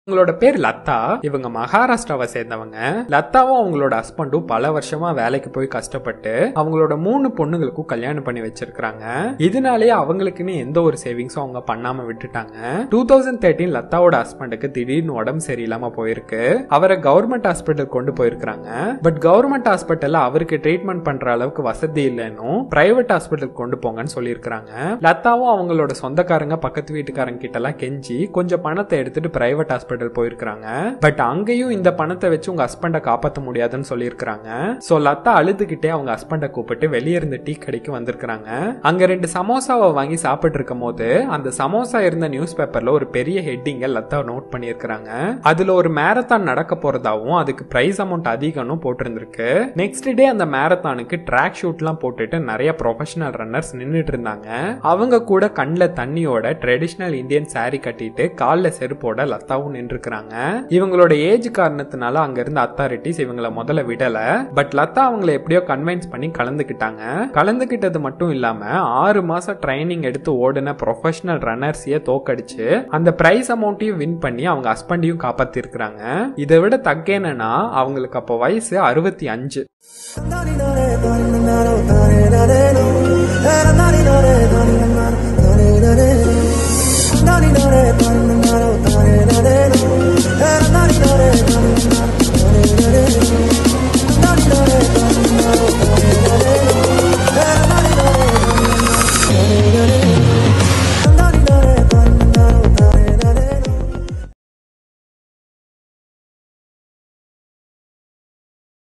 இவங்களோட பேர் லதா இவங்க மகாராஷ்டிராவை சேர்ந்தவங்க லதாவும் அவங்களோட ஹஸ்பண்டும் பல வருஷமா வேலைக்கு போய் கஷ்டப்பட்டு அவங்களோட மூணு பொண்ணுங்களுக்கும் கல்யாணம் பண்ணி வச்சிருக்காங்க இதனாலேயே அவங்களுக்குன்னு எந்த ஒரு சேவிங்ஸும் அவங்க பண்ணாம விட்டுட்டாங்க டூ தௌசண்ட் தேர்ட்டீன் லதாவோட ஹஸ்பண்டுக்கு திடீர்னு உடம்பு சரியில்லாம போயிருக்கு அவரை கவர்மெண்ட் ஹாஸ்பிட்டல் கொண்டு போயிருக்காங்க பட் கவர்மெண்ட் ஹாஸ்பிட்டல்ல அவருக்கு ட்ரீட்மெண்ட் பண்ற அளவுக்கு வசதி இல்லைன்னு பிரைவேட் ஹாஸ்பிட்டல் கொண்டு போங்கன்னு சொல்லியிருக்காங்க லதாவும் அவங்களோட சொந்தக்காரங்க பக்கத்து வீட்டுக்காரங்க கிட்ட எல்லாம் கெஞ்சி கொஞ்சம் பணத்தை எடுத்துட்டு பிரைவேட் ஹாஸ்பிட்டல் போயிருக்காங்க பட் அங்கேயும் இந்த பணத்தை வச்சு உங்க ஹஸ்பண்டை காப்பாற்ற முடியாதுன்னு சொல்லியிருக்காங்க சோ லதா அழுதுகிட்டே அவங்க ஹஸ்பண்டை கூப்பிட்டு வெளியே இருந்த டீ கடைக்கு வந்திருக்காங்க அங்க ரெண்டு சமோசாவை வாங்கி சாப்பிட்டு இருக்கும் போது அந்த சமோசா இருந்த நியூஸ் பேப்பர்ல ஒரு பெரிய ஹெட்டிங்க லதா நோட் பண்ணியிருக்காங்க அதுல ஒரு மேரத்தான் நடக்க போறதாவும் அதுக்கு பிரைஸ் அமௌண்ட் அதிகம்னு போட்டிருந்திருக்கு நெக்ஸ்ட் டே அந்த மேரத்தானுக்கு ட்ராக் ஷூட்லாம் போட்டுட்டு நிறைய ப்ரொஃபஷனல் ரன்னர்ஸ் நின்னுட்டு இருந்தாங்க அவங்க கூட கண்ணில் தண்ணியோட ட்ரெடிஷ்னல் இந்தியன் saree கட்டிட்டு காலில் செருப்போட லதாவும் நின்றுக்கிறாங்க இவங்களோட ஏஜ் காரணத்தினால அங்க இருந்த அத்தாரிட்டிஸ் இவங்கள முதல்ல விடல பட் லதா அவங்கள எப்படியோ கன்வின்ஸ் பண்ணி கலந்துக்கிட்டாங்க கலந்துக்கிட்டது மட்டும் இல்லாம ஆறு மாசம் ட்ரைனிங் எடுத்து ஓடின ப்ரொஃபஷனல் ரன்னர்ஸையே தோக்கடிச்சு அந்த பிரைஸ் அமௌண்ட்டையும் வின் பண்ணி அவங்க ஹஸ்பண்டையும் காப்பாத்திருக்கிறாங்க இதை விட தக்கேனன்னா அவங்களுக்கு அப்போ வயசு அறுபத்தி அஞ்சு Nani nare nare